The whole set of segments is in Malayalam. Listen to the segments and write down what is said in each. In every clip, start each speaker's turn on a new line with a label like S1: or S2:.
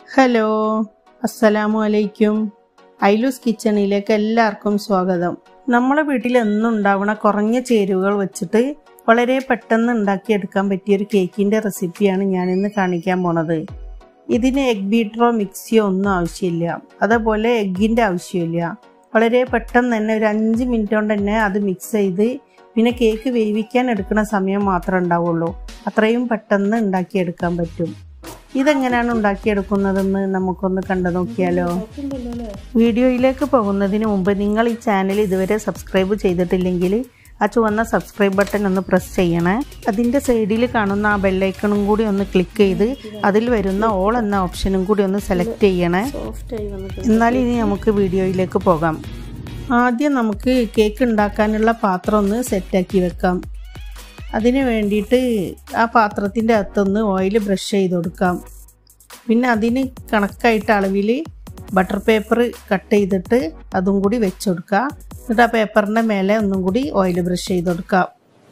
S1: ഹലോ അസ്സലാമു അലൈക്കും ഐലൂസ് കിച്ചണിലേക്ക് എല്ലാവർക്കും സ്വാഗതം നമ്മുടെ വീട്ടിൽ എന്നും ഉണ്ടാവുന്ന കുറഞ്ഞ ചേരുവകൾ വെച്ചിട്ട് വളരെ പെട്ടെന്ന് ഉണ്ടാക്കിയെടുക്കാൻ പറ്റിയ ഒരു കേക്കിൻ്റെ റെസിപ്പിയാണ് ഞാനിന്ന് കാണിക്കാൻ പോണത് ഇതിന് എഗ് ബീറ്ററോ മിക്സിയോ ഒന്നും ആവശ്യമില്ല അതേപോലെ എഗ്ഗിൻ്റെ ആവശ്യമില്ല വളരെ പെട്ടെന്ന് തന്നെ ഒരു അഞ്ച് മിനിറ്റ് കൊണ്ട് തന്നെ അത് മിക്സ് ചെയ്ത് പിന്നെ കേക്ക് വേവിക്കാൻ എടുക്കുന്ന സമയം മാത്രമേ ഉണ്ടാവുള്ളൂ അത്രയും പെട്ടെന്ന് ഉണ്ടാക്കിയെടുക്കാൻ പറ്റും ഇതെങ്ങനെയാണ് ഉണ്ടാക്കിയെടുക്കുന്നതെന്ന് നമുക്കൊന്ന് കണ്ടു നോക്കിയാലോ വീഡിയോയിലേക്ക് പോകുന്നതിന് മുമ്പ് നിങ്ങൾ ഈ ചാനൽ ഇതുവരെ സബ്സ്ക്രൈബ് ചെയ്തിട്ടില്ലെങ്കിൽ ആ ചുവന്ന സബ്സ്ക്രൈബ് ബട്ടൺ ഒന്ന് പ്രസ് ചെയ്യണേ അതിൻ്റെ സൈഡിൽ കാണുന്ന ആ ബെല്ലൈക്കണും കൂടി ഒന്ന് ക്ലിക്ക് ചെയ്ത് അതിൽ വരുന്ന ഓൾ എന്ന ഓപ്ഷനും കൂടി ഒന്ന് സെലക്ട് ചെയ്യണേ എന്നാൽ ഇനി നമുക്ക് വീഡിയോയിലേക്ക് പോകാം ആദ്യം നമുക്ക് കേക്ക് ഉണ്ടാക്കാനുള്ള പാത്രം ഒന്ന് സെറ്റാക്കി വെക്കാം അതിന് വേണ്ടിയിട്ട് ആ പാത്രത്തിൻ്റെ അകത്തൊന്ന് ഓയിൽ ബ്രഷ് ചെയ്ത് കൊടുക്കാം പിന്നെ അതിന് കണക്കായിട്ട് അളവിൽ ബട്ടർ പേപ്പർ കട്ട് ചെയ്തിട്ട് അതും കൂടി വെച്ച് കൊടുക്കുക എന്നിട്ട് ആ പേപ്പറിൻ്റെ മേലെ ഒന്നും കൂടി ഓയിൽ ബ്രഷ് ചെയ്ത് കൊടുക്കാം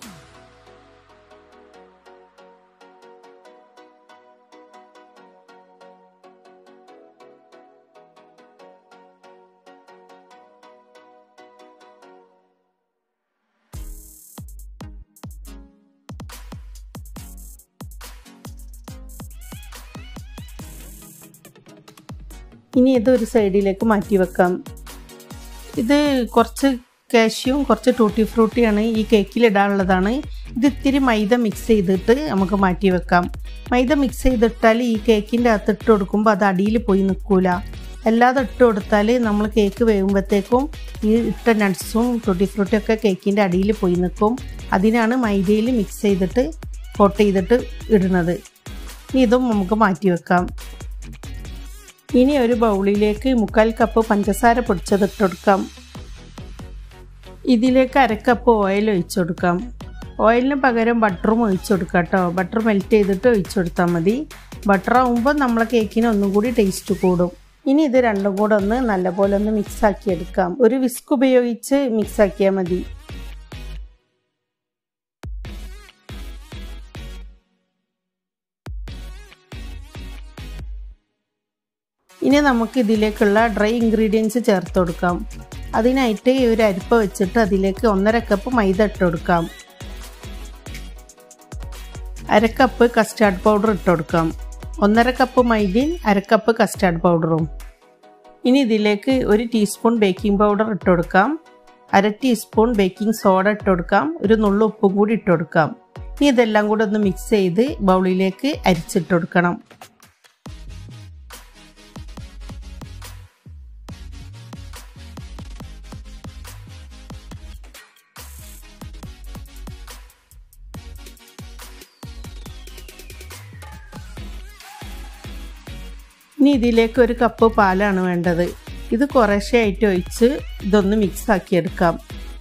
S1: ഇനി ഇത് ഒരു സൈഡിലേക്ക് മാറ്റി വെക്കാം ഇത് കുറച്ച് കാഷ്യും കുറച്ച് ടൂട്ടി ഫ്രൂട്ടിയാണ് ഈ കേക്കിൽ ഇടാനുള്ളതാണ് ഇത് ഇത്തിരി മൈദ മിക്സ് ചെയ്തിട്ട് നമുക്ക് മാറ്റി വെക്കാം മൈദ മിക്സ് ചെയ്തിട്ടാൽ ഈ കേക്കിൻ്റെ അകത്ത് ഇട്ട് കൊടുക്കുമ്പോൾ അത് അടിയിൽ പോയി നിൽക്കൂല അല്ലാതെ ഇട്ട് കൊടുത്താൽ നമ്മൾ കേക്ക് വേകുമ്പോഴത്തേക്കും ഈ ഇട്ട നട്ട്സും ടൂട്ടി ഫ്രൂട്ടിയും ഒക്കെ കേക്കിൻ്റെ അടിയിൽ പോയി നിൽക്കും അതിനാണ് മൈദയിൽ മിക്സ് ചെയ്തിട്ട് കോട്ട് ചെയ്തിട്ട് ഇടുന്നത് ഇനി ഇതും നമുക്ക് മാറ്റി വെക്കാം ഇനി ഒരു ബൗളിലേക്ക് മുക്കാൽ കപ്പ് പഞ്ചസാര പൊടിച്ചത് ഇട്ടുകൊടുക്കാം ഇതിലേക്ക് അരക്കപ്പ് ഓയിൽ ഒഴിച്ചു കൊടുക്കാം ഓയിലിന് പകരം ബട്ടറും ഒഴിച്ചു കൊടുക്കാം കേട്ടോ ബട്ടർ മെൽറ്റ് ചെയ്തിട്ട് ഒഴിച്ചു കൊടുത്താൽ മതി ബട്ടർ ആകുമ്പോൾ നമ്മളെ കേക്കിന് ഒന്നും കൂടി ടേസ്റ്റ് കൂടും ഇനി ഇത് രണ്ടും കൂടെ ഒന്ന് നല്ലപോലെ ഒന്ന് മിക്സ് ആക്കി എടുക്കാം ഒരു വിസ്ക് ഉപയോഗിച്ച് മിക്സ് ആക്കിയാൽ മതി ഇനി നമുക്ക് ഇതിലേക്കുള്ള ഡ്രൈ ഇൻഗ്രീഡിയൻസ് ചേർത്ത് കൊടുക്കാം അതിനായിട്ട് ഒരു അരിപ്പ വെച്ചിട്ട് അതിലേക്ക് ഒന്നര കപ്പ് മൈദ ഇട്ട് കൊടുക്കാം അരക്കപ്പ് കസ്റ്റാർഡ് പൗഡർ ഇട്ട് കൊടുക്കാം ഒന്നര കപ്പ് മൈദയും അരക്കപ്പ് കസ്റ്റാർഡ് പൗഡറും ഇനി ഇതിലേക്ക് ഒരു ടീസ്പൂൺ ബേക്കിംഗ് പൗഡർ ഇട്ട് കൊടുക്കാം അര ടീസ്പൂൺ ബേക്കിംഗ് സോഡ ഇട്ട് കൊടുക്കാം ഒരു നുള്ളു ഉപ്പും കൂടി ഇട്ട് കൊടുക്കാം ഇനി ഇതെല്ലാം കൂടെ ഒന്ന് മിക്സ് ചെയ്ത് ബൗളിലേക്ക് അരിച്ചിട്ട് കൊടുക്കണം ഇനി ഇതിലേക്ക് ഒരു കപ്പ് പാലാണ് വേണ്ടത് ഇത് കുറേശ്ശെ ആയിട്ട് ഒഴിച്ച് ഇതൊന്ന് മിക്സ് ആക്കി എടുക്കാം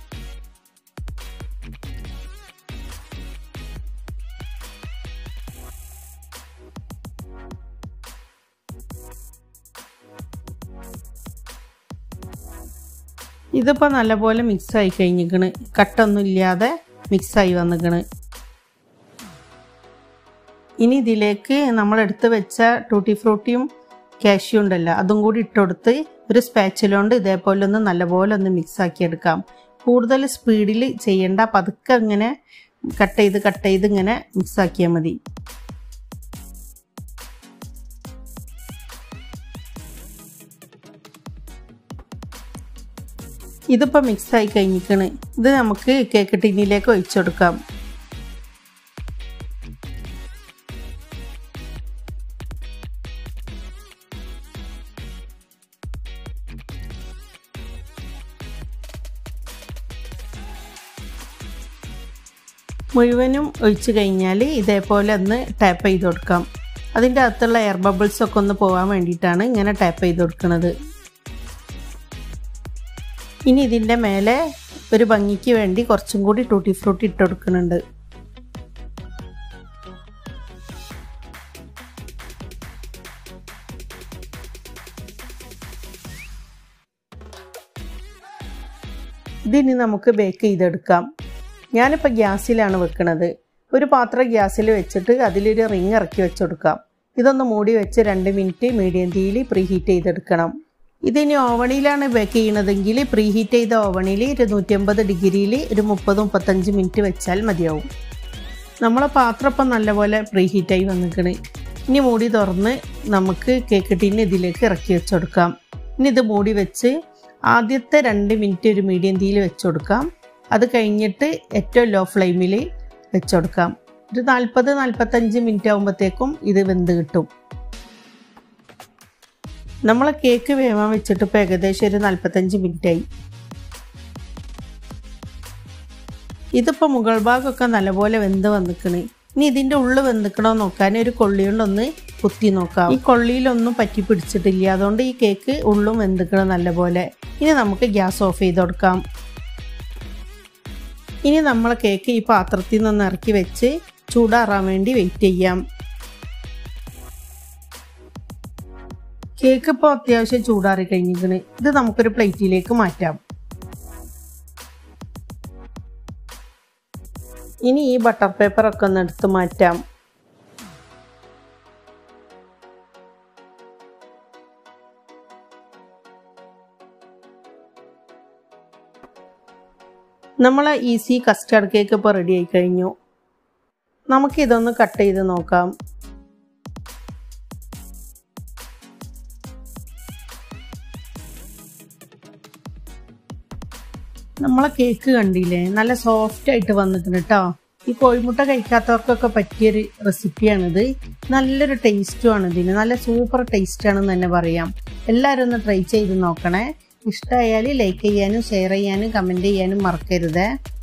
S1: ഇതിപ്പോൾ നല്ലപോലെ മിക്സ് ആയി കഴിഞ്ഞിക്കണ് കട്ടൊന്നും ഇല്ലാതെ മിക്സായി വന്നിക്കണ് ഇനി ഇതിലേക്ക് നമ്മൾ എടുത്ത് വെച്ച ടൂട്ടി ഫ്രൂട്ടിയും കാഷ്യൂ ഉണ്ടല്ലോ അതും കൂടി ഇട്ടുകൊടുത്ത് ഒരു സ്പാച്ചിലോണ്ട് ഇതേപോലെ ഒന്ന് നല്ലപോലെ ഒന്ന് മിക്സ് ആക്കി എടുക്കാം കൂടുതൽ സ്പീഡിൽ ചെയ്യേണ്ട പതുക്കെ ഇങ്ങനെ കട്ട് ചെയ്ത് കട്ട് ചെയ്ത് ഇങ്ങനെ മിക്സ് ആക്കിയാൽ മതി ഇതിപ്പോൾ മിക്സ് ആയി കഴിഞ്ഞിക്കണ് ഇത് നമുക്ക് കേക്ക് ടിന്നിലേക്ക് ഒഴിച്ചു കൊടുക്കാം മുഴുവനും ഒഴിച്ചു കഴിഞ്ഞാൽ ഇതേപോലെ ഒന്ന് ടാപ്പ് ചെയ്ത് കൊടുക്കാം അതിൻ്റെ അകത്തുള്ള എയർ ബബിൾസ് ഒക്കെ ഒന്ന് പോകാൻ വേണ്ടിയിട്ടാണ് ഇങ്ങനെ ടാപ്പ് ചെയ്ത് കൊടുക്കുന്നത് ഇനി ഇതിൻ്റെ മേലെ ഒരു ഭംഗിക്ക് വേണ്ടി കുറച്ചും കൂടി ടൂട്ടി ഫ്രൂട്ടി ഇട്ട് കൊടുക്കുന്നുണ്ട് ഇതിനി നമുക്ക് ബേക്ക് ചെയ്തെടുക്കാം ഞാനിപ്പോൾ ഗ്യാസിലാണ് വെക്കുന്നത് ഒരു പാത്രം ഗ്യാസിൽ വെച്ചിട്ട് അതിലൊരു റിങ് ഇറക്കി വെച്ച് കൊടുക്കാം ഇതൊന്ന് മൂടി വെച്ച് രണ്ട് മിനിറ്റ് മീഡിയം തീയിൽ പ്രീഹീറ്റ് ചെയ്തെടുക്കണം ഇതിനി ഓവണിലാണ് ബേക്ക് ചെയ്യണതെങ്കിൽ പ്രീഹീറ്റ് ചെയ്ത ഓവണിൽ ഇരുന്നൂറ്റമ്പത് ഡിഗ്രിയിൽ ഒരു മുപ്പത് മുപ്പത്തഞ്ച് മിനിറ്റ് വെച്ചാൽ മതിയാവും നമ്മളെ പാത്രം ഇപ്പം നല്ലപോലെ പ്രീഹീറ്റായി വന്നിക്കണ് ഇനി മൂടി തുറന്ന് നമുക്ക് കേക്ക് ടീന് ഇതിലേക്ക് ഇറക്കി വെച്ച് കൊടുക്കാം ഇനി ഇത് മൂടി വെച്ച് ആദ്യത്തെ രണ്ട് മിനിറ്റ് ഒരു മീഡിയം തീയിൽ വെച്ച് കൊടുക്കാം അത് കഴിഞ്ഞിട്ട് ഏറ്റവും ലോ ഫ്ലെയിമിൽ വെച്ച് കൊടുക്കാം ഒരു നാൽപ്പത് നാൽപ്പത്തഞ്ച് മിനിറ്റ് ആകുമ്പോഴത്തേക്കും ഇത് വെന്ത് കിട്ടും നമ്മളെ കേക്ക് വേവാൻ വെച്ചിട്ട് ഇപ്പോൾ ഏകദേശം ഒരു നാൽപ്പത്തഞ്ച് മിനിറ്റായി ഇതിപ്പോൾ മുകൾ ഭാഗമൊക്കെ നല്ലപോലെ വെന്ത് വന്നിക്കണ് ഇനി ഇതിൻ്റെ ഉള്ളിൽ വെന്തിക്കണോ നോക്കാൻ ഒരു കൊള്ളി കൊണ്ടൊന്ന് കുത്തി നോക്കാം ഈ കൊള്ളിയിലൊന്നും പറ്റി പിടിച്ചിട്ടില്ല അതുകൊണ്ട് ഈ കേക്ക് ഉള്ളും വെന്തിക്കണം നല്ലപോലെ ഇനി നമുക്ക് ഗ്യാസ് ഓഫ് ചെയ്ത് കൊടുക്കാം ഇനി നമ്മളെ കേക്ക് ഈ പാത്രത്തിൽ നിന്ന് ഇറക്കി വെച്ച് ചൂടാറാൻ വേണ്ടി വെയിറ്റ് ചെയ്യാം കേക്ക് ഇപ്പോൾ അത്യാവശ്യം ചൂടാറി കഴിഞ്ഞിരിക്കണ് ഇത് നമുക്കൊരു പ്ലേറ്റിലേക്ക് മാറ്റാം ഇനി ഈ ബട്ടർ പേപ്പർ ഒക്കെ ഒന്ന് എടുത്ത് മാറ്റാം നമ്മളെ ഈസി കസ്റ്റർഡ് കേക്ക് ഇപ്പോൾ റെഡി ആയി കഴിഞ്ഞു നമുക്കിതൊന്ന് കട്ട് ചെയ്ത് നോക്കാം നമ്മളെ കേക്ക് കണ്ടില്ലേ നല്ല സോഫ്റ്റ് ആയിട്ട് വന്നിട്ടുണ്ട് കേട്ടോ ഈ കോഴിമുട്ട കഴിക്കാത്തവർക്കൊക്കെ പറ്റിയൊരു റെസിപ്പിയാണിത് നല്ലൊരു ടേസ്റ്റുമാണ് ഇതിന് നല്ല സൂപ്പർ ടേസ്റ്റ് ആണെന്ന് തന്നെ പറയാം എല്ലാവരും ഒന്ന് ട്രൈ ചെയ്ത് നോക്കണേ ഇഷ്ടമായാൽ ലൈക്ക് ചെയ്യാനും ഷെയർ ചെയ്യാനും കമൻറ്റ് ചെയ്യാനും മറക്കരുത്